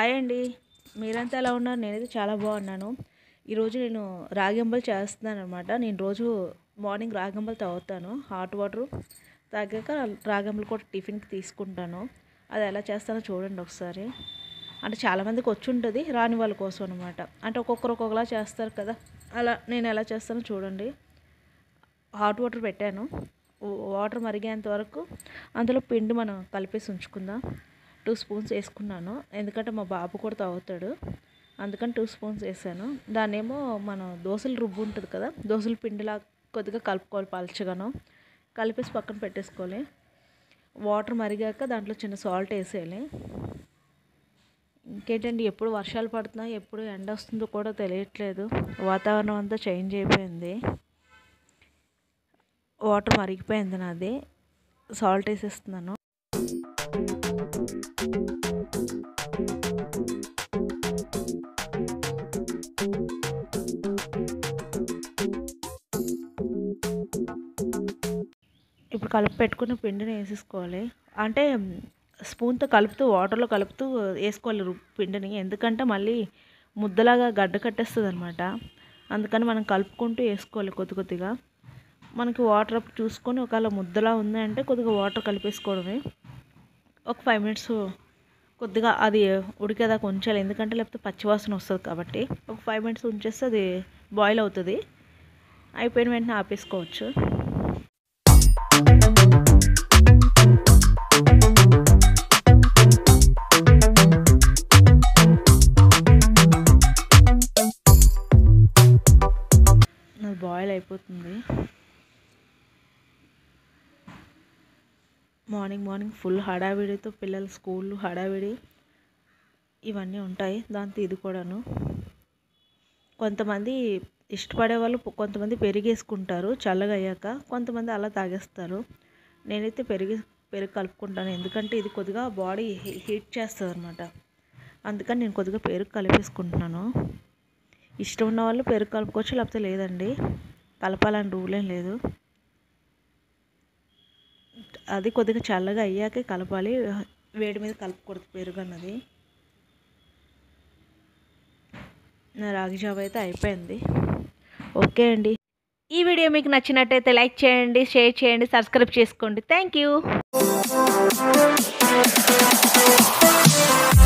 hi అండి మీరంతా ఎలా ఉన్నారు నేనైతే చాలా బాగున్నాను ఈరోజు నేను రాగింబలు చేస్తున్నాను అనమాట నేను రోజు మార్నింగ్ రాగింబలు తాగుతాను హాట్ వాటర్ తాగాక రాగింబలు కూడా టిఫిన్కి తీసుకుంటాను అది ఎలా చేస్తానో చూడండి ఒకసారి అంటే చాలామందికి వచ్చి ఉంటుంది రాని వాళ్ళ కోసం అనమాట అంటే ఒక్కొక్కరు ఒక్కొక్కలా చేస్తారు కదా అలా నేను ఎలా చేస్తానో చూడండి హాట్ వాటర్ పెట్టాను వాటర్ మరిగేంత వరకు అందులో పిండి మనం కలిపేసి ఉంచుకుందాం టూ స్పూన్స్ వేసుకున్నాను ఎందుకంటే మా బాబు కూడా తాగుతాడు అందుకని టూ స్పూన్స్ వేసాను దాన్నేమో మనం దోశల రుబ్బు ఉంటుంది కదా దోశల పిండిలా కొద్దిగా కలుపుకోవాలి పలచగాను కలిపేసి పక్కన పెట్టేసుకోవాలి వాటర్ మరిగాక దాంట్లో చిన్న సాల్ట్ వేసేయాలి ఇంకేంటండి ఎప్పుడు వర్షాలు పడుతున్నాయి ఎప్పుడు ఎండ వస్తుందో కూడా తెలియట్లేదు వాతావరణం అంతా చేంజ్ అయిపోయింది వాటర్ మరిగిపోయింది నాది సాల్ట్ వేసేస్తున్నాను ఇప్పుడు కలిపి పెట్టుకున్న పిండిని వేసేసుకోవాలి అంటే స్పూన్తో కలుపుతూ వాటర్లో కలుపుతూ వేసుకోవాలి పిండిని ఎందుకంటే మళ్ళీ ముద్దలాగా గడ్డ కట్టేస్తుంది అనమాట అందుకని మనం కలుపుకుంటూ వేసుకోవాలి కొద్ది కొద్దిగా మనకి వాటర్ చూసుకొని ఒకవేళ ముద్దలా ఉంది అంటే కొద్దిగా వాటర్ కలిపేసుకోవడమే ఒక ఫైవ్ మినిట్స్ కొద్దిగా అది ఉడికేదాకా ఉంచాలి ఎందుకంటే లేకపోతే పచ్చివాసన వస్తుంది కాబట్టి ఒక ఫైవ్ మినిట్స్ ఉంచేస్తే అది బాయిల్ అవుతుంది అయిపోయిన వెంటనే ఆపేసుకోవచ్చు అది బాయిల్ అయిపోతుంది మార్నింగ్ మార్నింగ్ ఫుల్ హడావిడితో పిల్లల స్కూళ్ళు హడావిడి ఇవన్నీ ఉంటాయి దాంతో ఇది కూడాను కొంతమంది ఇష్టపడే వాళ్ళు కొంతమంది పెరిగేసుకుంటారు చల్లగా అయ్యాక కొంతమంది అలా తాగేస్తారు నేనైతే పెరిగి పెరుగు కలుపుకుంటాను ఎందుకంటే ఇది కొద్దిగా బాడీ హీట్ చేస్తుంది అనమాట అందుకని నేను కొద్దిగా పెరుగు కలిపేసుకుంటున్నాను ఇష్టం ఉన్న వాళ్ళు పెరుగు కలుపుకోవచ్చు లేకపోతే లేదండి కలపాలని రూల్ ఏం లేదు అది కొద్దిగా చల్లగా అయ్యాకే కలపాలి వేడి మీద కలపకూడదు పెరుగు అన్నది నా రాగి జావ అయితే అయిపోయింది ఓకే అండి ఈ వీడియో మీకు నచ్చినట్టయితే లైక్ చేయండి షేర్ చేయండి సబ్స్క్రైబ్ చేసుకోండి థ్యాంక్ యూ